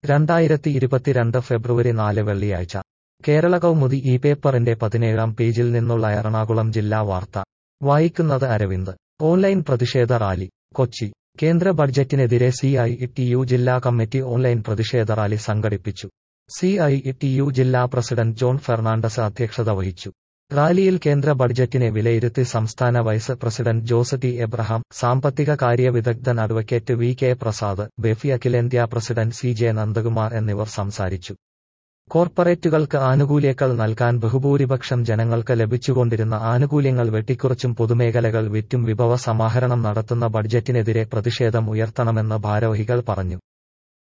രണ്ടായിരത്തി ഇരുപത്തിരണ്ട് ഫെബ്രുവരി നാല് വെള്ളിയാഴ്ച കേരള കൗമുദി ഈ പേപ്പറിന്റെ പതിനേഴാം പേജിൽ നിന്നുള്ള എറണാകുളം ജില്ലാ വാർത്ത വായിക്കുന്നത് അരവിന്ദ് ഓൺലൈൻ പ്രതിഷേധ റാലി കൊച്ചി കേന്ദ്ര ബഡ്ജറ്റിനെതിരെ സി ഐ ടി യു ജില്ലാ കമ്മിറ്റി ഓൺലൈൻ പ്രതിഷേധ റാലി സംഘടിപ്പിച്ചു സി ഐ ടി യു ജില്ലാ പ്രസിഡന്റ് ജോൺ ഫെർണാണ്ടസ് അധ്യക്ഷത വഹിച്ചു റാലിയിൽ കേന്ദ്ര ബഡ്ജറ്റിനെ വിലയിരുത്തി സംസ്ഥാന vice president Jose T Abraham സാമ്പത്തിക കാര്യ വിദഗ്ധൻ advocate V K Prasad BEFI അഖിലേന്ത്യാ പ്രസിഡന്റ് സി ജെ നന്ദകുമാർ എന്നിവർ സംസാരിച്ചു കോർപ്പറേറ്റുകൾക്ക് ആനുകൂല്യങ്ങൾ നൽകാൻ ബഹുഭൂരിപക്ഷം ജനങ്ങൾക്ക് ലഭിച്ചുകൊണ്ടിരുന്ന ആനുകൂല്യങ്ങൾ വെട്ടിക്കുറച്ചും പൊതുമേഖലകൾ വിറ്റും വിഭവ സമാഹരണം നടത്തുന്ന ബഡ്ജറ്റിനെതിരെ പ്രതിഷേധം ഉയർത്തണമെന്ന് ഭാരവാഹികൾ പറഞ്ഞു